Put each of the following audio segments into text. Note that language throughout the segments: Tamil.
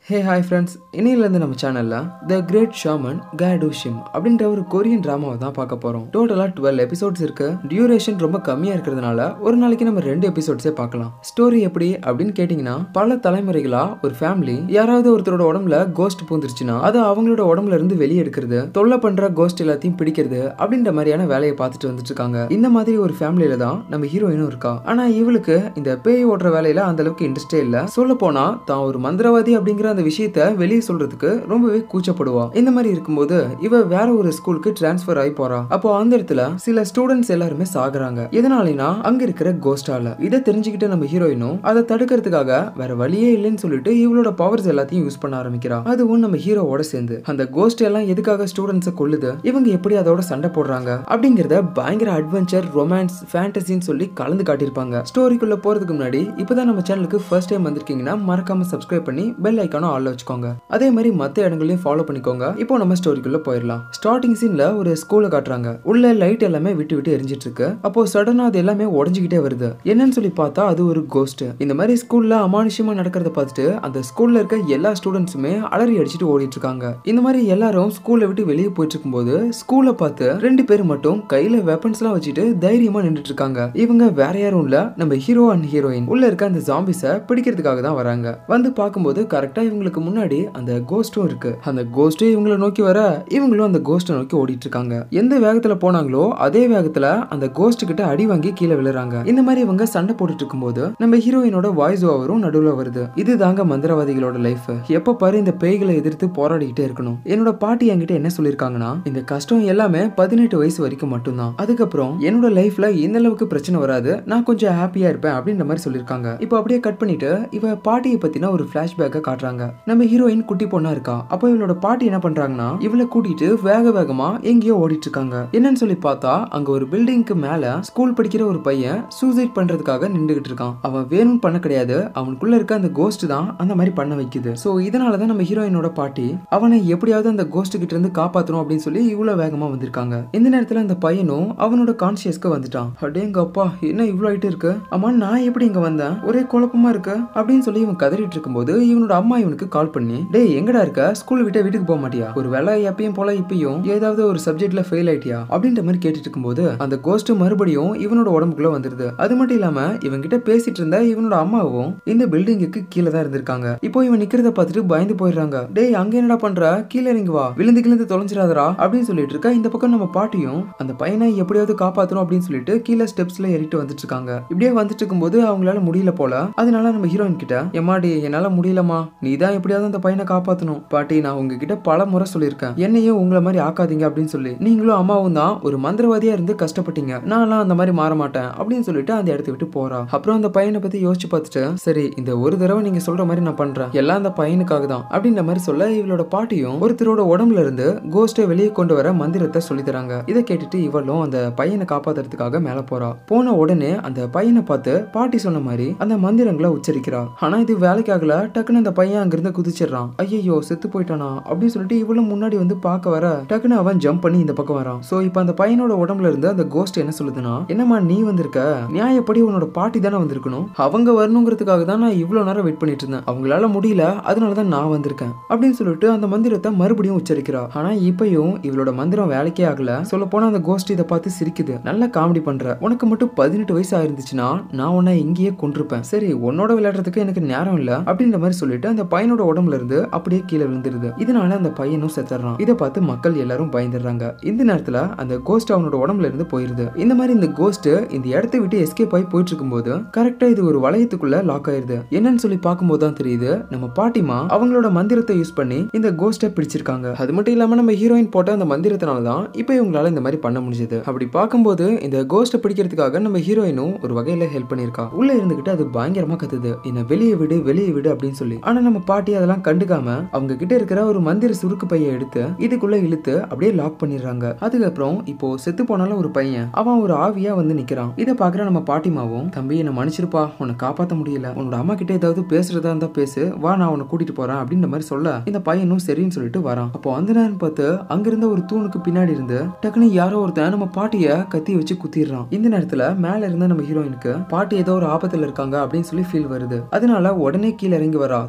ஹே ஹாய் ஃப்ரெண்ட்ஸ் இன்னையிலேருந்து நம்ம சேனலில் the great shaman Gadoo Shim அப்படின்ற ஒரு கொரியன் ட்ராமாவை தான் பார்க்க போகிறோம் டோட்டலாக டுவெல் எபிசோட்ஸ் இருக்கு டியூரேஷன் ரொம்ப கம்மியாக இருக்கிறதுனால ஒரு நாளைக்கு நம்ம ரெண்டு எபிசோட்ஸே பார்க்கலாம் ஸ்டோரி எப்படி அப்படின்னு கேட்டிங்கன்னா பல தலைமுறைகளாக ஒரு ஃபேமிலி யாராவது ஒருத்தரோட உடம்புல கோஸ்ட் பூந்துருச்சுன்னா அதை அவங்களோட உடம்புல இருந்து வெளியே எடுக்கிறது தொல்லை பண்ணுற கோஸ்ட் எல்லாத்தையும் பிடிக்கிறது அப்படின்ற மாதிரியான வேலையை பார்த்துட்டு வந்துட்டு இருக்காங்க இந்த மாதிரி ஒரு ஃபேமிலியில தான் நம்ம ஹீரோயினும் இருக்கா ஆனால் இவளுக்கு இந்த பேய் ஓட்டுற வேலையில அந்த அளவுக்கு இன்ட்ரெஸ்டே இல்லை சொல்ல போனா தான் ஒரு மந்திரவாதி அப்படிங்கிற அந்த விஷயத்த வெளியே சொல்றதுக்கு ரொம்பவே கூச்சப்படுவா இந்த மாதிரி இருக்கும்போது இவ வேற ஒரு ஸ்கூலுக்கு டிரான்ஸ்ஃபர் ஆகி போறா அப்போ அந்த இடத்துல சில ஸ்டூடெண்ட்ஸ் எல்லாருமே சாகுறாங்க எதனாலனா அங்க இருக்கிற கோஸ்டால இதை தெரிஞ்சுக்கிட்டு நம்ம ஹீரோயினும் அதை தடுக்கிறதுக்காக வேற வழியே இல்லைன்னு சொல்லிட்டு இவளோட பவர்ஸ் எல்லாத்தையும் யூஸ் பண்ண ஆரம்பிக்கிறா அதுவும் நம்ம ஹீரோவோட சேர்ந்து அந்த கோஸ்ட் எல்லாம் எதுக்காக ஸ்டூடெண்ட்ஸை கொல்லுது இவங்க எப்படி அதோட சண்டை போடுறாங்க அப்படிங்கறத பயங்கர அட்வென்ச்சர் ரொமான்ஸ் ஃபேண்டசின்னு சொல்லி கலந்து காட்டியிருப்பாங்க ஸ்டோரிக்குள்ள போறதுக்கு முன்னாடி இப்பதான் நம்ம சேனலுக்கு ஃபர்ஸ்ட் டைம் வந்திருக்கீங்கன்னா மறக்காம சப்ஸ்கிரைப் பண்ணி பெல் ஐக்கானும் ஆல்ல வச்சுக்கோங்க அதே மாதிரி மற்ற இடங்களையும் ஃபாலோ பண்ணிக்கோங்க இப்போ நம்ம ஸ்டோரிக்குள்ள போயிடலாம் ஸ்டார்டிங் சீன்ல ஒரு ஸ்கூலை காட்டுறாங்க உள்ள லைட் எல்லாமே விட்டு விட்டு எரிஞ்சிட்டு இருக்கு அப்போ சடனா அது எல்லாமே உடஞ்சுக்கிட்டே வருது என்னன்னு சொல்லி பார்த்தா அது ஒரு கோஸ்ட் இந்த மாதிரி ஸ்கூல்ல அமானுஷ்யமா நடக்கிறத பார்த்துட்டு அந்த ஸ்கூல்ல இருக்க எல்லா ஸ்டூடெண்ட்ஸுமே அலறி அடிச்சுட்டு ஓடிட்டு இருக்காங்க இந்த மாதிரி எல்லாரும் ஸ்கூலை விட்டு வெளியே போயிட்டு இருக்கும்போது ஸ்கூலை பார்த்து ரெண்டு பேர் மட்டும் கையில வெப்பன்ஸ் எல்லாம் வச்சுட்டு தைரியமா நின்றுட்டு இருக்காங்க இவங்க வேற யாரும் இல்ல நம்ம ஹீரோ அண்ட் ஹீரோயின் உள்ள இருக்க அந்த ஜாம்பிஸ பிடிக்கிறதுக்காக தான் வராங்க வந்து பார்க்கும்போது கரெக்டா இவங்களுக்கு முன்னாடி அந்த கோஸ்டும் இருக்கு அந்த கோஸ்டும் இவங்களை நோக்கி வர இவங்களும் அந்த கோஸ்ட்டை நோக்கி ஓடிட்டு இருக்காங்க எந்த வேகத்துல போனாங்களோ அதே வேகத்துல அந்த கோஸ்ட் கிட்ட அடி வாங்கி கீழே விழுறாங்க இந்த மாதிரி இவங்க சண்டை போட்டுட்டு இருக்கும்போது நம்ம ஹீரோயினோட வாய்ஸ் ஓவரும் நடுவுல வருது இது தாங்க மந்திரவாதிகளோட லைஃப் எப்ப பாரு இந்த பேய்களை எதிர்த்து போராடிக்கிட்டே இருக்கணும் என்னோட பாட்டி என்கிட்ட என்ன சொல்லிருக்காங்கன்னா இந்த கஷ்டம் எல்லாமே பதினெட்டு வயசு வரைக்கும் மட்டும்தான் அதுக்கப்புறம் என்னோட லைஃப்ல இந்த அளவுக்கு பிரச்சனை வராது நான் கொஞ்சம் ஹாப்பியா இருப்பேன் அப்படின்ற மாதிரி சொல்லிருக்காங்க இப்போ அப்படியே கட் பண்ணிட்டு இவ பாட்டியை பத்தின ஒரு பிளாஷ்பேக்கை காட்டுறாங்க நம்ம ஹீரோயின் குட்டி பொண்ணா இருக்கா அப்போ இவளோட பாட்டி என்ன பண்றாங்கன்னா இவளை கூட்டிட்டு வேக வேகமா எங்கேயோ ஓடிட்டு இருக்காங்க என்னன்னு சொல்லி பார்த்தா அங்க ஒரு பில்டிங்க்கு மேல ஸ்கூல் படிக்கிற ஒரு பையன் சூசைட் பண்றதுக்காக நின்றுகிட்டு இருக்கான் அவன் வேணும்னு பண்ண கிடையாது அவனுக்குள்ள இருக்க அந்த கோஸ்ட் தான் அந்த மாதிரி பண்ண வைக்குது சோ இதனாலதான் நம்ம ஹீரோயினோட பாட்டி அவனை எப்படியாவது அந்த கோஸ்ட் கிட்ட இருந்து காப்பாத்தணும் அப்படின்னு சொல்லி இவ்வளவு வேகமா வந்திருக்காங்க இந்த நேரத்துல அந்த பையனும் அவனோட கான்சியஸ்க்கு வந்துட்டான் அடேங்க அப்பா என்ன இவ்வளவு ஆயிட்டு இருக்கு அம்மா நான் எப்படி இங்க வந்தேன் ஒரே குழப்பமா இருக்கு அப்படின்னு சொல்லி இவன் கதறிட்டு இருக்கும்போது இவனோட அம்மா இவனுக்கு கால் பண்ணி டேய் எங்கடா இருக்க ஸ்கூல் விட்டு வீட்டுக்கு போக மாட்டியா ஒரு வேலை எப்பயும் போல இப்பயும் ஏதாவது ஒரு சப்ஜெக்ட்ல ஃபெயில் ஆயிட்டியா அப்படின்ற மாதிரி கேட்டுட்டு இருக்கும்போது அந்த கோஸ்ட் மறுபடியும் இவனோட உடம்புக்குள்ள வந்துருது அது மட்டும் இல்லாம இவன் கிட்ட பேசிட்டு இருந்த இவனோட அம்மாவும் இந்த பில்டிங்குக்கு கீழே தான் இருந்திருக்காங்க இப்போ இவன் நிக்கிறத பார்த்துட்டு பயந்து போயிடுறாங்க டேய் அங்க என்னடா பண்ற கீழே இறங்கி வா விழுந்து கிழந்து தொலைஞ்சிடாதரா அப்படின்னு சொல்லிட்டு இருக்கா இந்த பக்கம் நம்ம பாட்டியும் அந்த பையனை எப்படியாவது காப்பாத்தணும் அப்படின்னு சொல்லிட்டு கீழே ஸ்டெப்ஸ்ல ஏறிட்டு வந்துட்டு இருக்காங்க இப்படியே வந்துட்டு இருக்கும்போது அவங்களால முடியல போல அதனால நம்ம ஹீரோயின் கிட்ட எம்மாடி என்னால முடியலமா நீ தான் எப்படியாவது அந்த பையனை காப்பாத்தணும் பாட்டி நான் உங்ககிட்ட பல முறை சொல்லியிருக்கேன் என்னையும் உங்களை மாதிரி ஆக்காதீங்க அப்படின்னு சொல்லி நீங்களும் அம்மாவும் தான் ஒரு மந்திரவாதியா இருந்து கஷ்டப்பட்டீங்க நான்லாம் அந்த மாதிரி மாற மாட்டேன் அப்படின்னு சொல்லிட்டு அந்த இடத்த விட்டு போறா அப்புறம் அந்த பையனை பத்தி யோசிச்சு பார்த்துட்டு சரி இந்த ஒரு தடவை நீங்க சொல்ற மாதிரி நான் பண்றேன் எல்லாம் அந்த பையனுக்காக தான் அப்படின்ற மாதிரி சொல்ல இவளோட பாட்டியும் ஒருத்தரோட உடம்புல இருந்து கோஸ்டை வெளியே கொண்டு வர மந்திரத்தை சொல்லி தராங்க இதை கேட்டுட்டு இவளும் அந்த பையனை காப்பாத்துறதுக்காக மேல போறா போன உடனே அந்த பையனை பார்த்து பாட்டி சொன்ன மாதிரி அந்த மந்திரங்களை உச்சரிக்கிறா ஆனா இது வேலைக்கு ஆகல டக்குன்னு அந்த பையன் அங்கிருந்து குதிச்சிடுறான் ஐயோ செத்து போயிட்டானா அப்படின்னு சொல்லிட்டு இவளும் முன்னாடி வந்து பார்க்க வர டக்குன்னு அவன் ஜம்ப் பண்ணி இந்த பக்கம் வரான் சோ இப்போ அந்த பையனோட உடம்புல இருந்து அந்த கோஸ்ட் என்ன சொல்லுதுன்னா என்னம்மா நீ வந்திருக்க நியாயப்படி உன்னோட பாட்டி தானே வந்திருக்கணும் அவங்க வரணுங்கிறதுக்காக தான் நான் இவ்வளவு நேரம் வெயிட் பண்ணிட்டு இருந்தேன் அவங்களால முடியல அதனால தான் நான் வந்திருக்கேன் அப்படின்னு சொல்லிட்டு அந்த மந்திரத்தை மறுபடியும் உச்சரிக்கிறா ஆனா இப்பயும் இவளோட மந்திரம் வேலைக்கே ஆகல சொல்ல போனா அந்த கோஸ்ட் இதை பார்த்து சிரிக்குது நல்லா காமெடி பண்ற உனக்கு மட்டும் பதினெட்டு வயசு ஆயிருந்துச்சுன்னா நான் உன்னை இங்கேயே கொண்டிருப்பேன் சரி உன்னோட விளையாடுறதுக்கு எனக்கு நேரம் இல்ல அப்படின்ற மாதிரி சொல்லிட்டு அந்த பையனோட உடம்புல இருந்து அப்படியே கீழே விழுந்துருது இதனால அந்த பையனும் செத்துறான் இதை பார்த்து மக்கள் எல்லாரும் பயந்துடுறாங்க இந்த நேரத்துல அந்த கோஸ்ட் அவனோட உடம்புல இருந்து போயிருது இந்த மாதிரி இந்த கோஸ்ட் இந்த இடத்தை விட்டு எஸ்கேப் ஆகி போயிட்டு இருக்கும்போது கரெக்டா இது ஒரு வளையத்துக்குள்ள லாக் ஆயிருது என்னன்னு சொல்லி பார்க்கும்போது தான் தெரியுது நம்ம பாட்டிமா அவங்களோட மந்திரத்தை யூஸ் பண்ணி இந்த கோஸ்ட்டை பிடிச்சிருக்காங்க அது மட்டும் இல்லாம நம்ம ஹீரோயின் போட்ட அந்த மந்திரத்தினால தான் இப்போ இவங்களால இந்த மாதிரி பண்ண முடிஞ்சது அப்படி பார்க்கும்போது இந்த கோஸ்ட்டை பிடிக்கிறதுக்காக நம்ம ஹீரோயினும் ஒரு வகையில ஹெல்ப் பண்ணியிருக்கா உள்ள இருந்துகிட்டு அது பயங்கரமா கத்துது என்ன வெளியே விடு வெளியே விடு அப்படின்னு சொல்லி ஆனா நம்ம பாட்டி அதெல்லாம் கண்டுக்காம அவங்க கிட்ட இருக்கிற ஒரு மந்திர சுருக்கு பையை எடுத்து இதுக்குள்ள இழுத்து அப்படியே லாக் பண்ணிடுறாங்க அதுக்கப்புறம் இப்போ செத்து போனாலும் ஒரு பையன் அவன் ஒரு ஆவியா வந்து நிக்கிறான் இதை பாக்குற நம்ம பாட்டிமாவும் தம்பி என்ன மன்னிச்சிருப்பா உன்னை காப்பாத்த முடியல உன்னோட அம்மா கிட்ட ஏதாவது பேசுறதா இருந்தா பேசு வா நான் உன்னை கூட்டிட்டு போறேன் அப்படின்ற மாதிரி சொல்ல இந்த பையனும் சரின்னு சொல்லிட்டு வரான் அப்போ அந்த நேரம் பார்த்து அங்கிருந்த ஒரு தூணுக்கு பின்னாடி இருந்து டக்குனு யாரோ ஒருத்தன் நம்ம பாட்டிய கத்தி வச்சு குத்திடுறான் இந்த நேரத்துல மேல இருந்த நம்ம ஹீரோயினுக்கு பாட்டி ஏதோ ஒரு ஆபத்துல இருக்காங்க அப்படின்னு சொல்லி ஃபீல் வருது அதனால உடனே கீழே இறங்கி வரா தன்னோட பாட்டி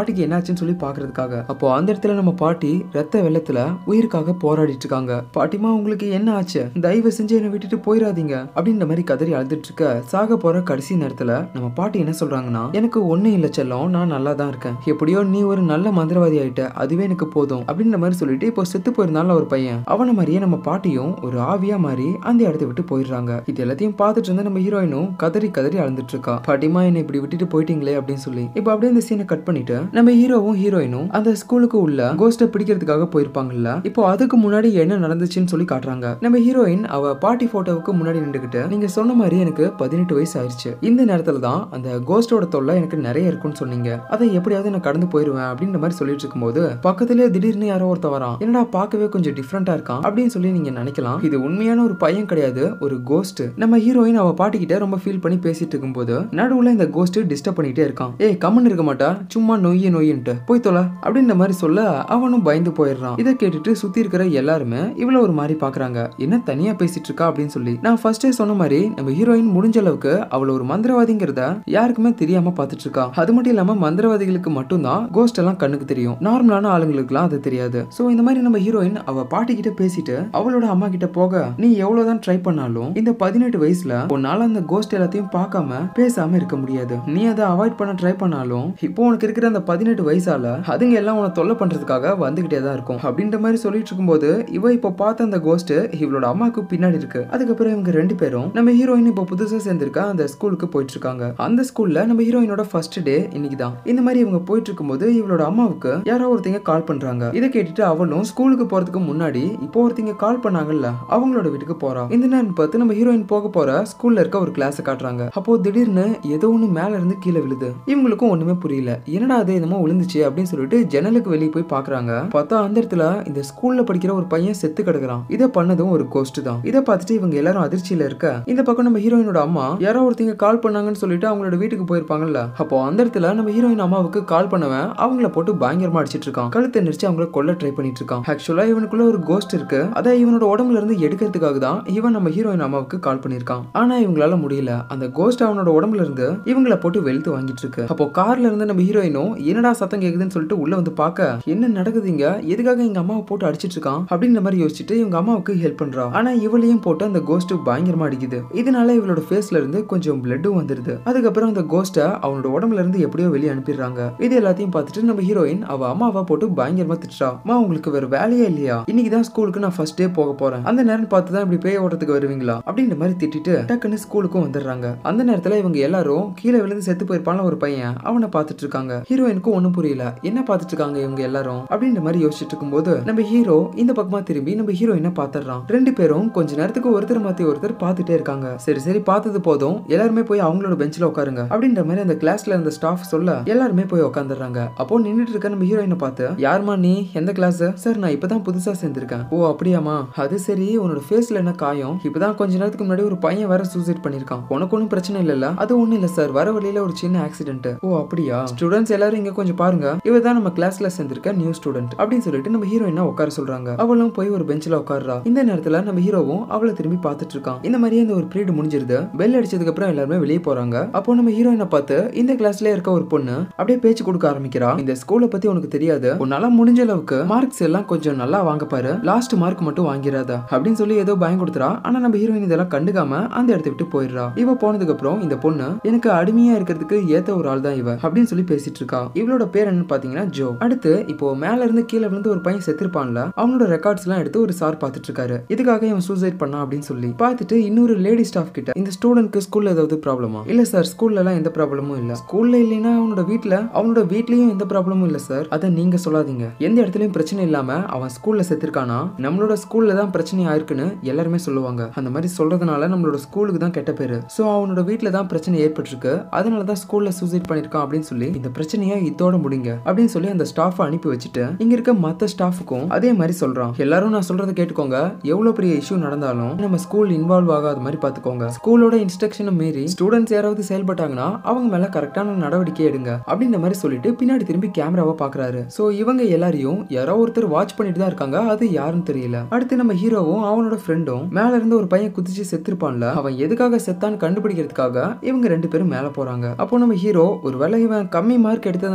பாட்டிக்கு என்னாச்சுன்னு சொல்லி பாக்குறதுக்காக அப்போ அந்த இடத்துல நம்ம பாட்டி ரத்த வெள்ளத்துல உயிருக்காக போராடிட்டு இருக்காங்க பாட்டிமா உங்களுக்கு என்ன ஆச்சு தயவு செஞ்சு என்னை விட்டுட்டு போயிடாதீங்க அப்படின்ற மாதிரி கதறி அழுதுட்டு இருக்க சாக போற கடைசி நேரத்துல நம்ம பாட்டி என்ன சொல்றாங்கன்னா எனக்கு ஒண்ணும் இல்ல செல்லம் நான் நல்லா தான் இருக்கேன் எப்படியோ நீ ஒரு நல்ல மந்திரவாதி ஆயிட்ட அதுவே எனக்கு போதும் அப்படின்ற மாதிரி சொல்லிட்டு இப்போ செத்து போயிருந்தால ஒரு பையன் அவன மாதிரியே நம்ம பாட்டியும் ஒரு ஆவியா மாறி அந்த இடத்த விட்டு போயிடுறாங்க இது எல்லாத்தையும் பார்த்துட்டு இருந்த நம்ம ஹீரோயினும் கதறி கதறி அழுந்துட்டு இருக்கா பாட்டிமா என்னை இப்படி விட்டுட்டு போயிட்டீங்களே அப்படின்னு சொல்லி இப்போ அப்படியே இந்த சீனை கட் பண்ணிட்டு நம்ம ஹீரோவும் ஹீரோயினும் அந்த ஸ்கூலுக்கு உள்ள கோஸ்ட்டை பிடிக்கிறதுக்காக போயிருப்பாங்கல்ல இப்போ அதுக்கு முன்னாடி என்ன நடந்துச்சுன்னு சொல்லி காட்டுறாங்க நம்ம ஹீரோயின் அவ பாட்டி போட்டோவுக்கு முன்னாடி நின்றுகிட்டு நீங்க சொன்ன மாதிரி எனக்கு பதினெட்டு வயசு ஆயிடுச்சு இந்த நேரத்துல தான் அந்த கோஸ்டோட தொல்லை எனக்கு நிறைய இருக்குன்னு சொன்னீங்க அதை எப்படியாவது நான் கடந்து போயிருவேன் அப்படின்ற மாதிரி சொல்லிட்டு இருக்கும்போது பக்கத்துலயே திடீர்னு யாரோ ஒருத்த வரான் என்னடா பார்க்கவே கொஞ்சம் டிஃப்ரெண்டா இருக்கான் அப்படின்னு சொல்லி நீங்க நினைக்கலாம் இது உண்மையான ஒரு பையன் கிடையாது ஒரு கோஸ்ட் நம்ம ஹீரோயின் அவ பாட்டி கிட்ட ரொம்ப ஃபீல் பண்ணி பேசிட்டு இருக்கும்போது நடுவுல இந்த கோஸ்ட் டிஸ்டர்ப் பண்ணிட்டே இருக்கான் ஏய் கம்மன் இருக்க மாட்டா சும்மா நொய்ய நொய்யின்ட்டு போய் தொலை அப்படின்ற மாதிரி சொல்ல அவனும் பயந்து போயிடுறான் இதை கேட்டுட்டு சுத்தி இருக்கிற எல்லாருமே இவ்வளவு ஒரு மாதிரி பாக்குறாங்க என்ன தனியா பேசிட்டு இருக்கா அப்படின்னு சொல்லி நான் ஃபர்ஸ்டே சொன்ன மாதிரி நம்ம ஹீரோயின் முடிஞ்ச அளவுக்கு அவள ஒரு மந்திரவாதிங்கிறத யாருக்குமே தெரியாம பார்த்துட்டு இருக்கா அது மட்டும் இல்லாம மந்திரவாதிகளுக்கு மட்டும்தான் கோஸ்ட் எல்லாம் கண்ணுக்கு தெரியும் நார்மலான ஆளுங்களுக்குலாம் அது தெரியாது சோ இந்த மாதிரி நம்ம ஹீரோயின் அவ பாட்டி கிட்ட பேசிட்டு அவளோட அம்மா கிட்ட போக நீ எவ்வளவுதான் ட்ரை பண்ணாலும் இந்த பதினெட்டு வயசுல உன்னால அந்த கோஸ்ட் எல்லாத்தையும் பார்க்காம பேசாம இருக்க முடியாது நீ அதை அவாய்ட் பண்ண ட்ரை பண்ணாலும் இப்போ உனக்கு இருக்கிற அந்த பதினெட்டு வயசால அதுங்க எல்லாம் உன தொல்லை பண்றதுக்காக வந்துகிட்டே தான் இருக்கும் அப்படின்ற மாதிரி சொல்லிட்டு இருக்கும்போது இவ இப்போ பார்த்த அந்த கோஸ்ட் இவளோட அம்மாவுக்கு பின்னாடி இருக்கு அதுக்கப்புறம் இவங்க ரெண்டு பேரும் நம்ம ஹீரோயின் இப்போ புதுசா சேர்ந்திருக்க அந்த ஸ்கூலுக்கு போயிட்டு இருக்காங்க அந்த ஸ்கூல்ல நம்ம ஹீரோயினோட ஃபர்ஸ்ட் டே இன்னைக்கு தான் இந்த மாதிரி இவங்க போயிட்டு இருக்கும்போது இவளோட அம்மாவுக்கு யாரோ ஒருத்தங்க கால் பண்றாங்க இதை கேட்டுட்டு அவளும் ஸ்கூலுக்கு போறதுக்கு முன்னாடி இப்போ ஒருத்தங்க கால் பண்ணாங்கல்ல அவங்களோட வீட்டுக்கு போறா இந்த நேரம் பார்த்து நம்ம ஹீரோயின் போக போற ஸ்கூல்ல இருக்க ஒரு கிளாஸ் காட்டுறாங்க அப்போ திடீர்னு ஏதோ ஒண்ணு மேல இருந்து கீழே விழுது இவங்களுக்கும் ஒண்ணுமே புரியல என்னடா அது என்னமோ விழுந்துச்சு அப்படின்னு சொல்லிட்டு ஜன்னலுக்கு வெளியே போய் பாக்குறாங்க பார்த்தா அந்த இடத்துல இந்த ஸ்கூல்ல படிக்கிற ஒரு பையன் செத்து கிடக்குறான் இதை பண்ணதும் ஒரு கோஸ்ட் தான் இதை பார்த்துட்டு இவங்க எல்லாரும் அதிர்ச்சியில இருக்க இந்த பக்கம் நம்ம ஹீரோயினோட அம்மா யாரோ ஒருத்தங்க கால் பண்ணாங்கன்னு சொல்லிட்டு அவங்களோட வீட்டுக்கு போயிருப்பாங்கல்ல அப்போ அந்த இடத்துல நம்ம ஹீரோயின் அம்மாவுக்கு கால் பண்ணவன் அவங்கள போட்டு பயங்கரமா அடிச்சிட்டு இருக்கான் கழுத்தை நெரிச்சு அவங்கள கொல்ல ட்ரை பண்ணிட்டு இருக்கான் ஆக்சுவலா இவனுக்குள்ள ஒரு கோஸ்ட் இருக்கு அதை இவனோட உடம்புல இருந்து எடுக்கிறதுக்காக தான் இவன் நம்ம ஹீரோயின் அம்மாவுக்கு கால் பண்ணிருக்கான் ஆனா இவங்களால முடியல அந்த கோஸ்ட் அவனோட உடம்புல இருந்து இவங்கள போட்டு வெளுத்து வாங்கிட்டு இருக்கு அப்போ கார்ல இருந்து நம்ம ஹீரோயினும் என்னடா சத்தம் கேக்குதுன்னு சொல்லிட்டு உள்ள வந்து பார்க்க என்ன நடக்குதுங்க எதுக்காக எங்க அம்மாவை போட்டு அடிச்சிட்டு இருக்கான் அப்படின்ற மாதிரி யோசிச்சுட்டு இவங்க அம்மாவுக்கு ஹெல்ப் பண்றா ஆனா இவளையும் போட்டு அந்த கோஸ்ட் பயங்கரமா அடிக்குது இதனால இவளோட ஃபேஸ்ல இருந்து கொஞ்சம் பிளட்டும் வந்துருது அதுக்கப்புறம் அந்த கோஸ்ட அவனோட உடம்புல இருந்து எப்படியோ வெளியே அனுப்பிடுறாங்க இது எல்லாத்தையும் பார்த்துட்டு நம்ம ஹீரோயின் அவ அம்மாவை போட்டு பயங்கரமா திட்டுறா அம்மா உங்களுக்கு வேற வேலையே இல்லையா இன்னைக்கு தான் ஸ்கூலுக்கு நான் ஃபர்ஸ்ட் டே போக போறேன் அந்த நேரம் பார்த்து தான் இப்படி பேய் ஓட்டத்துக்கு வருவீங்களா அப்படின்ற மாதிரி திட்டிட்டு டக்குன்னு ஸ்கூலுக்கும் வந்துடுறாங்க அந்த நேரத்துல இவங்க எல்லாரும் கீழே விழுந்து செத்து போயிருப்பான ஒரு பையன் அவனை பார்த்துட்டு இருக்காங்க ஹீரோயினுக்கும் ஒன்றும் புரியல என்ன பார்த்துட்டு இருக்காங்க இவங்க எல்லாரும் அப்படின்ற மாதிரி யோசிச்சுட்டு இருக்கும்போது நம்ம ஹீரோ இந்த பக்கமா திரும்பி நம்ம ஹீரோயினை பார்த்துடுறான் ரெண்டு பேரும் கொஞ்ச நேரத்துக்கு ஒருத்தர் மாத்தி ஒருத்தர் பார்த்துட்டே இருக்காங்க சரி சரி பார்த்தது போதும் எல்லாருமே போய் அவங்களோட பெஞ்சில் உட்காருங்க அப்படின்ற மாதிரி அந்த கிளாஸ்ல இருந்த ஸ்டாஃப் சொல்ல எல்லாருமே போய் உட்காந்துடுறாங்க அப்போ நின்றுட்டு இருக்க நம்ம ஹீரோயினை பார்த்து யாருமா நீ எந்த கிளாஸ் சார் நான் இப்பதான் புதுசா சேர்ந்திருக்கேன் ஓ அப்படியாமா அது சரி உன்னோட ஃபேஸ்ல என்ன காயம் இப்பதான் கொஞ்ச நேரத்துக்கு முன்னாடி ஒரு பையன் வேற சூசைட் பண்ணிருக்கான் உனக்கு ஒன்றும் பிரச்சனை இல்லைல்ல அது ஒன்றும் இல்லை சார் வர வழியில ஒரு சின்ன ஆக்சிடென்ட் ஓ அப்படியா ஸ்டூடெண்ட்ஸ் எல்லாரும் இங்க கொஞ்சம் பாருங்க இவ தான் நம்ம கிளாஸ்ல சேர்ந்திருக்க நியூ ஸ்டூடெண்ட் அப்படின்னு சொல்லிட்டு நம்ம ஹீரோயினா உட்கார சொல்றாங்க அவளும் போய் ஒரு பெஞ்சில் உட்காருறா இந்த நேரத்துல நம்ம ஹீரோவும் அவளை திரும்பி பார்த்துட்டு இருக்கான் இந்த மாதிரியே இந்த ஒரு பீரியட் முடிஞ்சிருது பெல் அடிச்சதுக்கு அப்புறம் எல்லாருமே வெளியே போறாங்க அப்போ நம்ம ஹீரோயினை பார்த்து இந்த கிளாஸ்ல இருக்க ஒரு பொண்ணு அப்படியே பேச்சு கொடுக்க ஆரம்பிக்கிறா இந்த ஸ்கூலை பத்தி உனக்கு தெரியாது உன்னால முடிஞ்ச அளவுக்கு மார்க்ஸ் எல்லாம் கொஞ்சம் நல்லா வாங்க பாரு லாஸ்ட் மார்க் மட்டும் வாங்கிடாத அப்படின்னு சொல்லி ஏதோ பயம் கொடுத்துறா ஆனா நம்ம ஹீரோயின் இதெல்லாம் கண்டுக்காம அந்த இடத்த விட்டு போயிடுறா இவ போனதுக்கு அப்புறம் இந்த பொண்ணு எனக்கு அடிமையா இருக்கிறதுக்கு ஏத்த ஒரு ஆள் தான் இவ அப்படின்னு சொல்லி பேசிட்டு இருக்கா இவளோட பேர் என்னன்னு பாத்தீங்கன்னா ஜோ அடுத்து இப்போ மேல இருந்து கீழே விழுந்து ஒரு பையன் செத்துருப்பான்ல அவனோட ரெக்கார்ட்ஸ் எல்லாம் எடுத்து ஒரு சார் பார்த்துட்டு இருக்காரு இதுக்காக இவன் சூசைட் பண்ணா அப்படின்னு சொல்லி பார்த்துட்டு இன்னொரு லேடி ஸ்டாஃப் கிட்ட இந்த ஸ்டூடெண்ட்க்கு ஸ்கூல்ல ஏதாவது ப்ராப்ளமா இல்ல சார் ஸ்கூல்ல எல்லாம் எந்த ப்ராப்ளமும் இல்ல ஸ்கூல்ல இல்லைன்னா அவனோட வீட்ல அவனோட வீட்லயும் எந்த ப்ராப்ளமும் இல்ல சார் அதை நீங்க சொல்லாதீங்க எந்த இடத்துலயும் பிரச்சனை இல்லாம அவன் ஸ்கூல்ல செத்துருக்கானா நம்மளோட ஸ்கூல்ல தான் பிரச்சனை ஆயிருக்குன்னு எல்லாருமே சொல்லுவாங்க அந்த மாதிரி சொல்றதுனால நம்மளோட ஸ்கூலுக்கு தான் கெட்ட பேரு சோ அவனோட வீட்ல தான் பிரச்சனை ஏற்பட்டிருக்கு அதனால தான் ஸ்கூல்ல சூசைட் பண்ணிருக்கான் அப்படின்னு சொல்லி இந்த பிரச்சனையை இதோட முடிங்க அப்படின்னு சொல்லி அந்த ஸ்டாஃப் அனுப்பி வச்சுட்டு இங்க இருக்க மத்த ஸ்டாஃபுக்கும் அதே மாதிரி சொல்றான் எல்லாரும் நான் சொல்றதை கேட்டுக்கோங்க எவ்வளவு பெரிய இஷ்யூ நடந்தாலும் நம்ம ஸ்கூல் இன்வால்வ் ஆகாத மாதிரி பாத்துக்கோங்க ஸ்கூலோட இன்ஸ்ட்ரக்ஷனை மீறி ஸ்டூடெண்ட்ஸ் யாராவது செயல்பட்டாங்கன்னா அவங்க மேல கரெக்டான நடவடிக்கை எடுங்க அப்படின்ற மாதிரி சொல்லிட்டு பின்னாடி திரும்பி கேமராவை பாக்குறாரு சோ இவங்க எல்லாரையும் யாரோ ஒருத்தர் வாட்ச் பண்ணிட்டு தான் இருக்காங்க அது யாருன்னு தெரியல அடுத்து நம்ம ஹீரோவும் அவனோட ஃப்ரெண்டும் மேல இருந்து ஒரு பையன் குதிச்சு செத்துருப்பான்ல அவன் எதுக்காக செத்தான்னு கண்டுபிடிக்கிறதுக்காக இவங்க ரெண்டு பேரும் மேல போறாங்க அப்போ நம்ம ஹீரோ ஒரு வேளை இவன் கம்மி மார்க் எடுத்ததுனால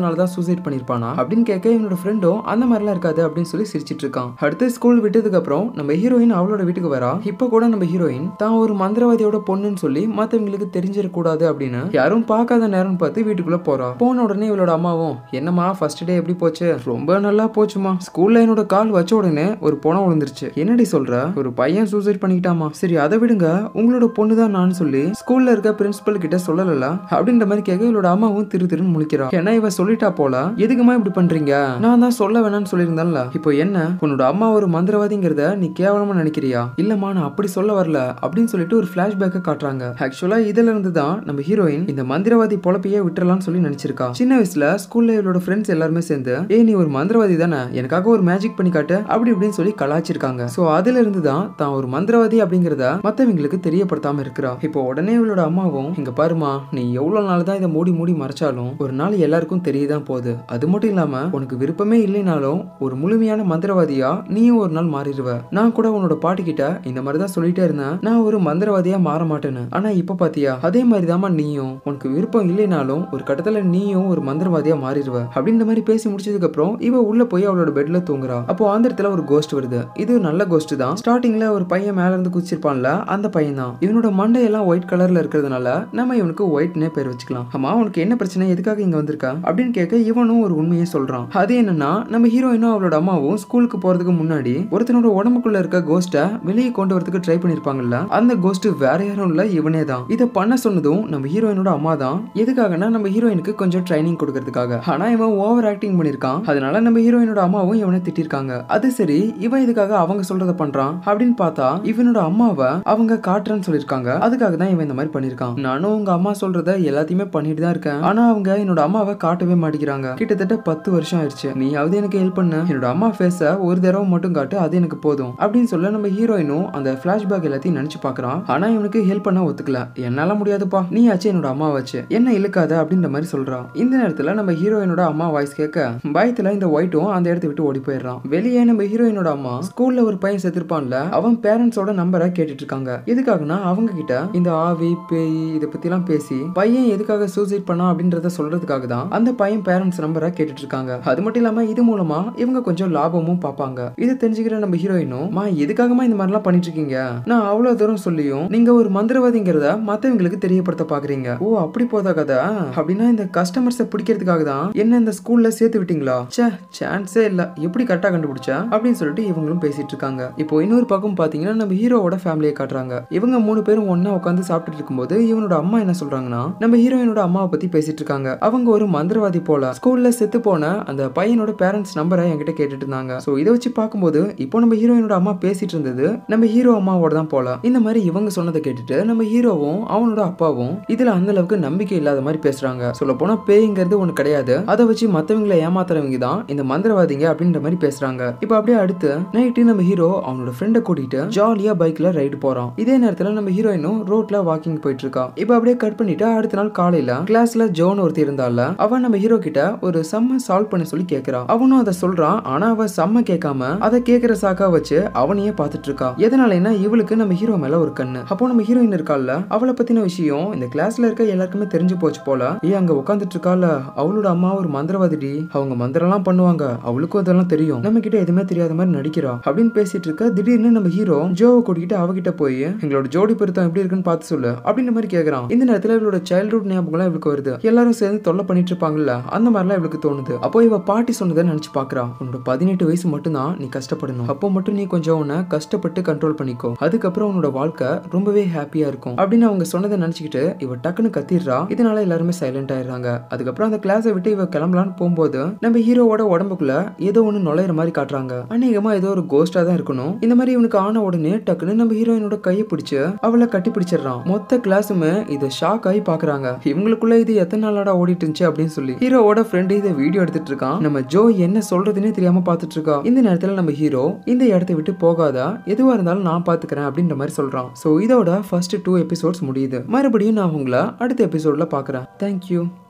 இல்லாதனால தான் சூசைட் பண்ணிருப்பானா அப்படின்னு கேட்க இவனோட ஃப்ரெண்டும் அந்த மாதிரிலாம் இருக்காது அப்படின்னு சொல்லி சிரிச்சிட்டு இருக்கான் அடுத்து ஸ்கூல் விட்டதுக்கு அப்புறம் நம்ம ஹீரோயின் அவளோட வீட்டுக்கு வரா இப்ப கூட நம்ம ஹீரோயின் தான் ஒரு மந்திரவாதியோட பொண்ணுன்னு சொல்லி மத்தவங்களுக்கு தெரிஞ்சிடக்கூடாது அப்படின்னு யாரும் பார்க்காத நேரம் பார்த்து வீட்டுக்குள்ள போறா போன உடனே இவளோட அம்மாவும் என்னம்மா ஃபர்ஸ்ட் டே எப்படி போச்சு ரொம்ப நல்லா போச்சுமா ஸ்கூல்ல என்னோட கால் வச்ச உடனே ஒரு பணம் விழுந்துருச்சு என்னடி சொல்ற ஒரு பையன் சூசைட் பண்ணிக்கிட்டாமா சரி அதை விடுங்க உங்களோட பொண்ணு தான் நான் சொல்லி ஸ்கூல்ல இருக்க பிரின்சிபல் கிட்ட சொல்லல அப்படின்ற மாதிரி கேட்க இவளோட அம்மாவும் திரு திருன்னு முழிக்கிறா ஏன்னா இவ சொல்லிட்டா போல எதுக்குமா இப்படி பண்றீங்க நான் தான் சொல்ல வேணாம்னு சொல்லியிருந்தேன்ல இப்போ என்ன உன்னோட அம்மா ஒரு மந்திரவாதிங்கிறத நீ கேவலமா நினைக்கிறியா இல்லம்மா நான் அப்படி சொல்ல வரல அப்படின்னு சொல்லிட்டு ஒரு பிளாஷ்பேக்கை காட்டுறாங்க ஆக்சுவலா இதுல இருந்து தான் நம்ம ஹீரோயின் இந்த மந்திரவாதி பொழப்பையே விட்டுறலாம்னு சொல்லி நினைச்சிருக்கா சின்ன வயசுல ஸ்கூல்ல இவளோட ஃப்ரெண்ட்ஸ் எல்லாருமே சேர்ந்து ஏய் நீ ஒரு மந்திரவாதி தானே எனக்காக ஒரு மேஜிக் பண்ணி காட்டு அப்படி இப்படின்னு சொல்லி கலாச்சிருக்காங்க சோ அதுல இருந்து தான் தான் ஒரு மந்திரவாதி அப்படிங்கறத மத்தவங்களுக்கு தெரியப்படுத்தாம இருக்கிறா இப்போ உடனே இவளோட அம்மாவும் இங்க பாருமா நீ எவ்வளவு நாள் தான் இதை மூடி மூடி மறைச்சாலும் ஒரு நாள் எல்லாருக்கும் தெரியதான் போகுது அது மட்டும் இல்லாம உனக்கு விருப்பமே இல்லைனாலும் ஒரு முழுமையான மந்திரவாதியா நீயும் ஒரு நாள் மாறிடுவ நான் கூட உன்னோட பாட்டி கிட்ட இந்த மாதிரி தான் சொல்லிட்டே இருந்தேன் நான் ஒரு மந்திரவாதியா மாற மாட்டேன்னு ஆனா இப்ப பாத்தியா அதே மாதிரி நீயும் உனக்கு விருப்பம் இல்லைனாலும் ஒரு கட்டத்துல நீயும் ஒரு மந்திரவாதியா மாறிடுவ அப்படின்ற மாதிரி பேசி முடிச்சதுக்கு அப்புறம் இவ உள்ள போய் அவளோட பெட்ல தூங்குறா அப்போ அந்த இடத்துல ஒரு கோஸ்ட் வருது இது நல்ல கோஸ்ட் தான் ஸ்டார்டிங்ல ஒரு பையன் மேல இருந்து குதிச்சிருப்பான்ல அந்த பையன் தான் இவனோட மண்டையெல்லாம் ஒயிட் கலர்ல இருக்கிறதுனால நம்ம இவனுக்கு ஒயிட்னே பேர் வச்சுக்கலாம் ஆமா உனக்கு என்ன பிரச்சனை எதுக்காக இங்க வந்திருக்க அப்படின்னு கேட்க இவனும் ஒரு உண்மையை சொல்றான் அது என்னன்னா நம்ம ஹீரோயினும் அவளோட அம்மாவும் ஸ்கூலுக்கு போறதுக்கு முன்னாடி ஒருத்தனோட உடம்புக்குள்ள இருக்க கோஸ்ட்டை வெளியே கொண்டு வரதுக்கு ட்ரை பண்ணிருப்பாங்கல்ல அந்த கோஸ்ட் வேற யாரும் இல்ல இவனே தான் இதை பண்ண சொன்னதும் நம்ம ஹீரோயினோட அம்மா தான் எதுக்காகனா நம்ம ஹீரோயினுக்கு கொஞ்சம் ட்ரைனிங் கொடுக்கறதுக்காக ஆனா இவன் ஓவர் ஆக்டிங் பண்ணிருக்கான் அதனால நம்ம ஹீரோயினோட அம்மாவும் இவனை திட்டிருக்காங்க அது சரி இவன் இதுக்காக அவங்க சொல்றத பண்றான் அப்படின்னு பார்த்தா இவனோட அம்மாவை அவங்க காட்டுறேன்னு சொல்லிருக்காங்க அதுக்காக தான் இவன் இந்த மாதிரி பண்ணிருக்கான் நானும் உங்க அம்மா சொல்றத எல்லாத்தையுமே பண்ணிட்டு தான் இருக்கேன் ஆனா அவங்க என்னோட அம்மாவை காட்டவே மாட்டேங்கிறாங்க கிட்டத்தட்ட பத்து வருஷம் ஆயிடுச்சு நீயாவது எனக்கு ஹெல்ப் பண்ணு என்னோட அம்மா ஃபேஸ ஒரு தடவை மட்டும் காட்டு அது எனக்கு போதும் அப்படின்னு சொல்ல நம்ம ஹீரோயினும் அந்த பிளாஷ்பேக் எல்லாத்தையும் நினைச்சு பாக்குறான் ஆனா இவனுக்கு ஹெல்ப் பண்ண ஒத்துக்கல என்னால முடியாதுப்பா நீ ஆச்சு என்னோட அம்மா வச்சு என்ன இழுக்காத அப்படின்ற மாதிரி சொல்றான் இந்த நேரத்துல நம்ம ஹீரோயினோட அம்மா வாய்ஸ் கேட்க பயத்துல இந்த ஒயிட்டும் அந்த இடத்த விட்டு ஓடி போயிடுறான் வெளியே நம்ம ஹீரோயினோட அம்மா ஸ்கூல்ல ஒரு பையன் செத்துருப்பான்ல அவன் பேரண்ட்ஸோட நம்பரை கேட்டுட்டு இருக்காங்க எதுக்காகனா அவங்க கிட்ட இந்த ஆவி பேய் இதை பத்தி எல்லாம் பேசி பையன் எதுக்காக சூசைட் பண்ணா அப்படின்றத சொல்றதுக்காக தான் அந்த பையன் பேரண்ட்ஸ் நம்பரை கேட்டுட்டு இருக்காங்க அது மட்டும் இல்லாம இது மூலமா இவங்க கொஞ்சம் லாபமும் பார்ப்பாங்க இதை தெரிஞ்சுக்கிற நம்ம ஹீரோயினும் மா எதுக்காகமா இந்த மாதிரிலாம் பண்ணிட்டு இருக்கீங்க நான் அவ்வளவு தூரம் சொல்லியும் நீங்க ஒரு மந்திரவாதிங்கிறத மத்தவங்களுக்கு தெரியப்படுத்த பாக்குறீங்க ஓ அப்படி போதா கதை அப்படின்னா இந்த கஸ்டமர்ஸை பிடிக்கிறதுக்காக தான் என்ன இந்த ஸ்கூல்ல சேர்த்து விட்டீங்களா ச்சே சான்ஸே இல்ல எப்படி கரெக்டா கண்டுபிடிச்ச அப்படின்னு சொல்லிட்டு இவங்களும் பேசிட்டு இருக்காங்க இப்போ இன்னொரு பக்கம் பாத்தீங்கன்னா நம்ம ஹீரோவோட ஃபேமிலியை காட்டுறாங்க இவங்க மூணு பேரும் ஒண்ணா உட்காந்து சாப்பிட்டுட்டு இருக்கும்போது இவனோட அம்மா என்ன சொல்றாங்கன்னா நம்ம ஹீரோயினோட அம்மாவை பத்தி பேசிட்டு இருக்காங்க அவங்க ஒரு மந்திரவாதி போல ஸ்கூல்ல செத்து போன அந்த பையனோட பேரண்ட்ஸ் நம்பரை என்கிட்ட கேட்டுட்டு இருந்தாங்க சோ இதை வச்சு பார்க்கும்போது இப்போ நம்ம ஹீரோயினோட அம்மா பேசிட்டு இருந்தது நம்ம ஹீரோ அம்மாவோட தான் போல இந்த மாதிரி இவங்க சொன்னதை கேட்டுட்டு நம்ம ஹீரோவும் அவனோட அப்பாவும் இதுல அந்த அளவுக்கு நம்பிக்கை இல்லாத மாதிரி பேசுறாங்க சொல்ல போனா பேய்ங்கிறது ஒண்ணு கிடையாது அதை வச்சு மத்தவங்களை ஏமாத்துறவங்க தான் இந்த மந்திரவாதிங்க அப்படின்ற மாதிரி பேசுறாங்க இப்போ அப்படியே அடுத்து நைட்டு நம்ம ஹீரோ அவனோட ஃப்ரெண்டை கூட்டிட்டு ஜாலியா பைக்ல ரைடு போறான் இதே நேரத்துல நம்ம ஹீரோயினும் ரோட்ல வாக்கிங் போயிட்டு இருக்கா இப்போ அப்படியே கட் பண்ணிட்டு அடுத்த நாள் காலையில கிளாஸ்ல ஜோன் ஒருத்தி இருந்தால அவன் நம்ம ஹீரோ கிட்ட ஒரு சம்ம சால்வ் பண்ண சொல்லி கேக்குறான் அவனும் அதை சொல்றான் ஆனா அவ செம்ம கேட்காம அதை கேக்குற சாக்கா வச்சு அவனையே பார்த்துட்டு இருக்கா எதனாலனா இவளுக்கு நம்ம ஹீரோ மேல ஒரு கண்ணு அப்போ நம்ம ஹீரோயின் இருக்கால அவளை பத்தின விஷயம் இந்த கிளாஸ்ல இருக்க எல்லாருக்குமே தெரிஞ்சு போச்சு போல ஏ அங்க உட்காந்துட்டு இருக்கால அவளோட அம்மா ஒரு மந்திரவாதிடி அவங்க மந்திரம்லாம் பண்ணுவாங்க அவளுக்கும் அதெல்லாம் தெரியும் நம்ம கிட்ட எதுவுமே தெரியாத மாதிரி நடிக்கிறா அப்படின்னு பேசிட்டு இருக்க திடீர்னு நம்ம ஹீரோ ஜோவை கூட்டிக்கிட்டு அவகிட்ட போய் எங்களோட ஜோடி பொருத்தம் எப்படி இருக்குன்னு பார்த்து சொல்லு அப்படின்ற மாதிரி கேக்குறான் இந்த நேரத்துல இவளோட சைல்ட்ஹுட் ஞாபகம்லாம் இவளுக்கு வருது எல்லாரும் சேர்ந்து தொல்லை பண்ணிட்டு இருப்பாங்கல்ல அந்த மாதிரிலாம் இவளுக்கு தோணுது அப்போ இவ பாட்டி சொன்னதை நினைச்சு பாக்குறா உன்னோட பதினெட்டு வயசு மட்டும்தான் நீ கஷ்டப்படணும் அப்போ மட்டும் நீ கொஞ்சம் உன்னை கஷ்டப்பட்டு கண்ட்ரோல் பண்ணிக்கோ அதுக்கப்புறம் உன்னோட வாழ்க்கை ரொம்பவே ஹாப்பியா இருக்கும் அப்படின்னு அவங்க சொன்னதை நினைச்சுக்கிட்டு இவ டக்குன்னு கத்திடுறா இதனால எல்லாருமே சைலண்ட் ஆயிடுறாங்க அதுக்கப்புறம் அந்த கிளாஸை விட்டு இவ கிளம்பலான்னு போகும்போது நம்ம ஹீரோவோட உடம்புக்குள்ள ஏதோ ஒண்ணு நுழையிற மாதிரி காட்டுறாங்க அநேகமா ஏதோ ஒரு கோஸ்டா தான் இருக்கணும் இந்த மாதிரி இவனுக்கு ஆன உடனே டக்குன்னு நம்ம ஹீரோயினோட கையை பிடிச்சு அவளை கட்டி பிடிச்சிடுறான் மொத்த கிளாஸுமே இதை ஷாக் ஆகி பாக்குறாங்க இவங்களுக்குள்ள இது எத்தனை நாளாடா ஓடிட்டு இருந்துச்சு அப்படின்னு சொல்லி ஹீரோவோட ஃப்ரெண்டு இதை வீடியோ எடுத்துட்டு இருக்கான் நம்ம ஜோ என்ன சொல்றதுன்னே தெரியாம பார்த்துட்டு இருக்கா இந்த நேரத்துல நம்ம ஹீரோ இந்த இடத்தை விட்டு போகாதா எதுவா இருந்தாலும் நான் பாத்துக்கிறேன் அப்படின்ற மாதிரி சொல்றான் சோ இதோட ஃபர்ஸ்ட் டூ எபிசோட்ஸ் முடியுது மறுபடியும் நான் உங்களை அடுத்த எபிசோட்ல பாக்குறேன் தேங்க்யூ